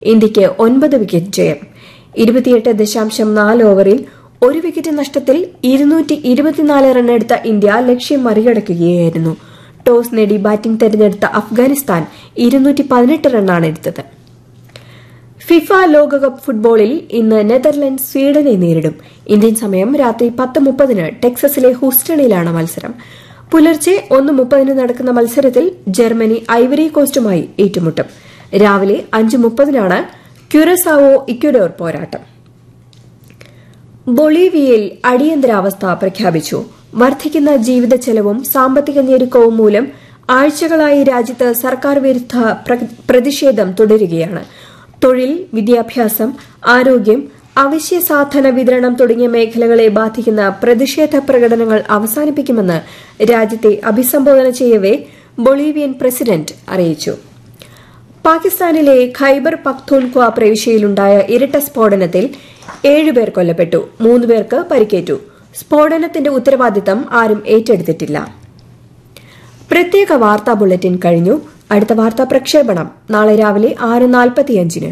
ഇന്ത്യയ്ക്ക് ഒൻപത് വിക്കറ്റ് ജയം ഇരുപത്തിയെട്ട് ദശാംശം നാല് ഓവറിൽ ഒരു വിക്കറ്റ് നഷ്ടത്തിൽ ഇരുന്നൂറ്റി ഇരുപത്തിനാല് റണ്ണെടുത്ത ഇന്ത്യ ലക്ഷ്യം മറികടക്കുകയായിരുന്നു ടോസ് നേടി ബാറ്റിംഗ് തെരഞ്ഞെടുത്ത അഫ്ഗാനിസ്ഥാൻ ഇരുന്നൂറ്റി പതിനെട്ട് റണ്ണാണ് എടുത്തത് ഫിഫ ലോകകപ്പ് ഫുട്ബോളിൽ ഇന്ന് നെതർലൻഡ് സ്വീഡനെ നേരിടും ഇന്ത്യൻ സമയം രാത്രി പത്ത് മുപ്പതിന് ടെക്സസിലെ ഹൂസ്റ്റണിലാണ് മത്സരം പുലർച്ചെ ഒന്ന് മുപ്പതിന് നടക്കുന്ന മത്സരത്തിൽ ജർമ്മനി ഐവറി കോസ്റ്റുമായി ഏറ്റുമുട്ടും രാവിലെ അഞ്ച് മുപ്പതിനാണ് ക്യുറസാവോ ഇക്വഡോർ പോരാട്ടം ബൊളീവിയയിൽ അടിയന്തരാവസ്ഥ പ്രഖ്യാപിച്ചു വർദ്ധിക്കുന്ന ജീവിത ചെലവും സാമ്പത്തിക ഞെരുക്കവും മൂലം ആഴ്ചകളായി രാജ്യത്ത് സർക്കാർ വിരുദ്ധ പ്രതിഷേധം തുടരുകയാണ് തൊഴിൽ വിദ്യാഭ്യാസം ആരോഗ്യം അവശ്യ സാധന വിതരണം തുടങ്ങിയ മേഖലകളെ ബാധിക്കുന്ന പ്രതിഷേധ പ്രകടനങ്ങൾ അവസാനിപ്പിക്കുമെന്ന് രാജ്യത്തെ അഭിസംബോധന ചെയ്യവെ ബൊളീവിയൻ പ്രസിഡന്റ് അറിയിച്ചു പാകിസ്ഥാനിലെ ഖൈബർ പഖ്തൂൺഖ്വ പ്രവിശ്യയിലുണ്ടായ ഇരട്ട സ്ഫോടനത്തിൽ ഏഴുപേർ കൊല്ലപ്പെട്ടു മൂന്നുപേർക്ക് പരിക്കേറ്റു സ്ഫോടനത്തിന്റെ ഉത്തരവാദിത്തം ആരും ഏറ്റെടുത്തിട്ടില്ല പ്രത്യേക വാർത്താ ബുള്ളറ്റിൻ കഴിഞ്ഞു അടുത്ത വാർത്താ പ്രക്ഷേപണം നാളെ രാവിലെ ആറ് നാൽപ്പത്തിയഞ്ചിന്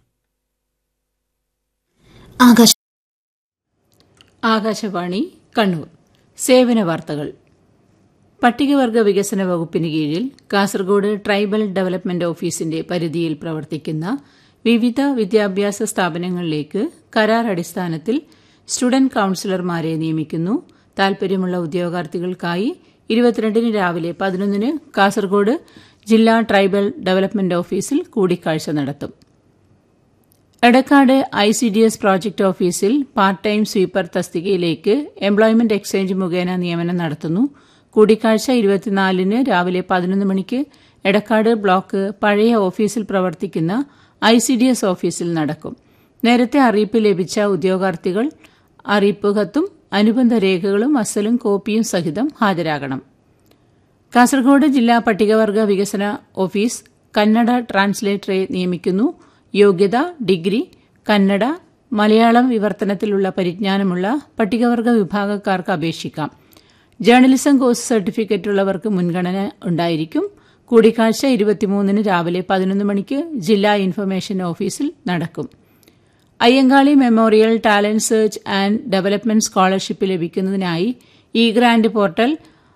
ആകാശവാണി കണ്ണൂർ സേവന വാർത്തകൾ പട്ടികവർഗ വികസന വകുപ്പിന് കീഴിൽ കാസർഗോഡ് ട്രൈബൽ ഡെവലപ്മെന്റ് ഓഫീസിന്റെ പരിധിയിൽ പ്രവർത്തിക്കുന്ന വിവിധ വിദ്യാഭ്യാസ സ്ഥാപനങ്ങളിലേക്ക് കരാർ അടിസ്ഥാനത്തിൽ സ്റ്റുഡന്റ് കൌൺസിലർമാരെ നിയമിക്കുന്നു താൽപര്യമുള്ള ഉദ്യോഗാർത്ഥികൾക്കായി ഇരുപത്തിരണ്ടിന് രാവിലെ പതിനൊന്നിന് കാസർഗോഡ് ജില്ലാ ട്രൈബൽ ഡെവലപ്മെന്റ് ഓഫീസിൽ കൂടിക്കാഴ്ച നടത്തും Edakkad I C D S project ഓഫീസിൽ പാർട്ട് ടൈം സ്വീപ്പർ തസ്തികയിലേക്ക് എംപ്ലോയ്മെന്റ് എക്സ്ചേഞ്ച് മുഖേന നിയമനം നടത്തുന്നു കൂടിക്കാഴ്ച ഇരുപത്തിനാലിന് രാവിലെ പതിനൊന്ന് മണിക്ക് എടക്കാട് ബ്ലോക്ക് പഴയ ഓഫീസിൽ പ്രവർത്തിക്കുന്ന ഐ സി ഡി എസ് ഓഫീസിൽ നടക്കും നേരത്തെ അറിയിപ്പ് ലഭിച്ച ഉദ്യോഗാർത്ഥികൾ അറിയിപ്പ് കത്തും അനുബന്ധ രേഖകളും അസലും കോപ്പിയും സഹിതം ഹാജരാകണം കാസർഗോഡ് ജില്ലാ പട്ടികവർഗ വികസന ഓഫീസ് കന്നഡ ട്രാൻസ്ലേറ്ററെ നിയമിക്കുന്നു യോഗ്യത ഡിഗ്രി കന്നഡ മലയാളം വിവർത്തനത്തിലുള്ള പരിജ്ഞാനമുള്ള പട്ടികവർഗ വിഭാഗക്കാർക്ക് അപേക്ഷിക്കാം ജേർണലിസം കോഴ്സ് സർട്ടിഫിക്കറ്റ് ഉള്ളവർക്ക് മുൻഗണന ഉണ്ടായിരിക്കും കൂടിക്കാഴ്ച ഇരുപത്തിമൂന്നിന് രാവിലെ പതിനൊന്ന് മണിക്ക് ജില്ലാ ഇൻഫർമേഷൻ ഓഫീസിൽ നടക്കും Ayyankali memorial talent search and development scholarship ലഭിക്കുന്നതിനായി e grant portal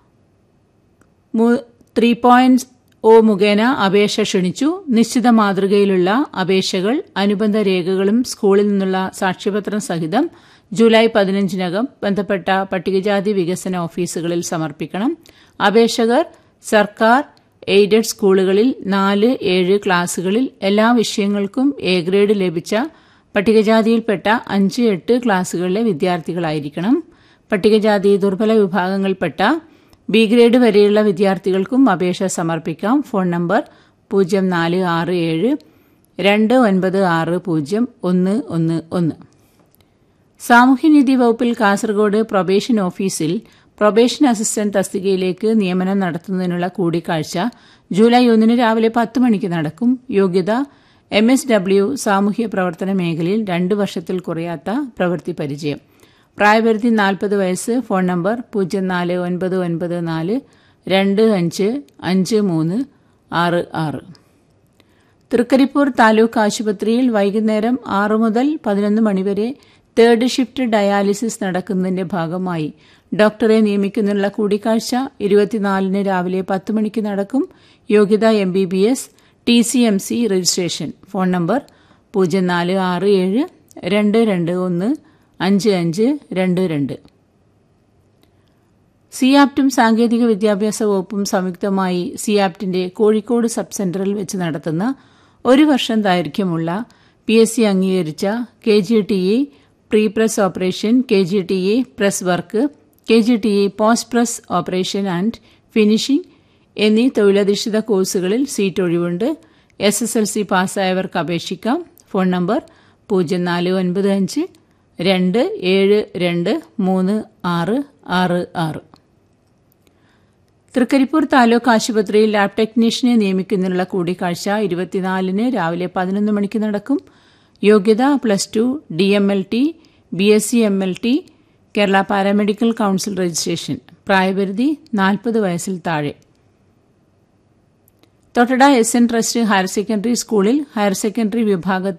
three point O മുഖേന അപേക്ഷ ക്ഷണിച്ചു നിശ്ചിത മാതൃകയിലുള്ള അപേക്ഷകൾ അനുബന്ധ രേഖകളും സ്കൂളിൽ നിന്നുള്ള സാക്ഷ്യപത്രം സഹിതം ജൂലൈ പതിനഞ്ചിനകം ബന്ധപ്പെട്ട പട്ടികജാതി വികസന ഓഫീസുകളിൽ സമർപ്പിക്കണം അപേക്ഷകർ സർക്കാർ എയ്ഡഡ് സ്കൂളുകളിൽ നാല് ഏഴ് ക്ലാസുകളിൽ എല്ലാ വിഷയങ്ങൾക്കും എ ഗ്രേഡ് ലഭിച്ച പട്ടികജാതിയിൽപ്പെട്ട അഞ്ച് എട്ട് ക്ലാസുകളിലെ വിദ്യാർത്ഥികളായിരിക്കണം പട്ടികജാതി ദുർബല വിഭാഗങ്ങളിൽപ്പെട്ട ബി ഗ്രേഡ് വരെയുള്ള വിദ്യാർത്ഥികൾക്കും അപേക്ഷ സമർപ്പിക്കാം ഫോൺ നമ്പർ പൂജ്യം നാല് ആറ് ഏഴ് രണ്ട് ഒൻപത് ആറ് പൂജ്യം ഒന്ന് ഒന്ന് ഒന്ന് സാമൂഹ്യനീതി വകുപ്പിൽ കാസർഗോഡ് പ്രൊബേഷൻ ഓഫീസിൽ പ്രൊബേഷൻ അസിസ്റ്റന്റ് തസ്തികയിലേക്ക് നിയമനം നടത്തുന്നതിനുള്ള കൂടിക്കാഴ്ച ജൂലൈ ഒന്നിന് രാവിലെ പത്ത് മണിക്ക് നടക്കും യോഗ്യത എം എസ് ഡബ്ല്യു സാമൂഹ്യ പ്രവർത്തന മേഖലയിൽ രണ്ട് വർഷത്തിൽ കുറയാത്ത പ്രവൃത്തി പരിചയം പ്രായപരിധി നാൽപ്പത് വയസ്സ് ഫോൺ നമ്പർ പൂജ്യം നാല് ഒൻപത് ഒൻപത് നാല് രണ്ട് അഞ്ച് അഞ്ച് മൂന്ന് ആറ് ആറ് തൃക്കരിപ്പൂർ താലൂക്ക് ആശുപത്രിയിൽ വൈകുന്നേരം ആറു മുതൽ പതിനൊന്ന് മണിവരെ തേർഡ് ഷിഫ്റ്റ് ഡയാലിസിസ് നടക്കുന്നതിന്റെ ഭാഗമായി ഡോക്ടറെ നിയമിക്കുന്നതിനുള്ള കൂടിക്കാഴ്ച ഇരുപത്തിനാലിന് രാവിലെ പത്ത് മണിക്ക് നടക്കും യോഗ്യത M B B S T C M C registration phone number പൂജ്യം നാല് ആറ് ഏഴ് രണ്ട് രണ്ട് ഒന്ന് അഞ്ച് അഞ്ച് രണ്ട് രണ്ട് സിയാപ്റ്റും സാങ്കേതിക വിദ്യാഭ്യാസ വകുപ്പും സംയുക്തമായി സിയാപ്റ്റിന്റെ കോഴിക്കോട് സബ് സെന്ററിൽ വെച്ച് നടത്തുന്ന ഒരു വർഷം ദൈർഘ്യമുള്ള പി എസ് സി അംഗീകരിച്ച K G T A pre press operation K G T A press work K G T A post press operation and finishing എന്നീ തൊഴിലധിഷ്ഠിത കോഴ്സുകളിൽ സീറ്റ് ഒഴിവുണ്ട് എസ് എസ് എൽ സി പാസ്സായവർക്ക് അപേക്ഷിക്കാം ഫോൺ നമ്പർ പൂജ്യം നാല് ഒൻപത് അഞ്ച് രണ്ട് ഏഴ് രണ്ട് മൂന്ന് ആറ് ആറ് ആറ് തൃക്കരിപ്പൂർ താലൂക്ക് ആശുപത്രിയിൽ ലാബ് ടെക്നീഷ്യനെ നിയമിക്കുന്നതിനുള്ള കൂടിക്കാഴ്ച ഇരുപത്തിനാലിന് രാവിലെ പതിനൊന്ന് മണിക്ക് നടക്കും യോഗ്യത plus two D M L T B S C M L T Kerala paramedical council registration പ്രായപരിധി നാൽപ്പത് വയസ്സിൽ താഴെ Thottada S N trust higher secondary സ്കൂളിൽ ഹയർ സെക്കൻഡറി വിഭാഗത്തിൽ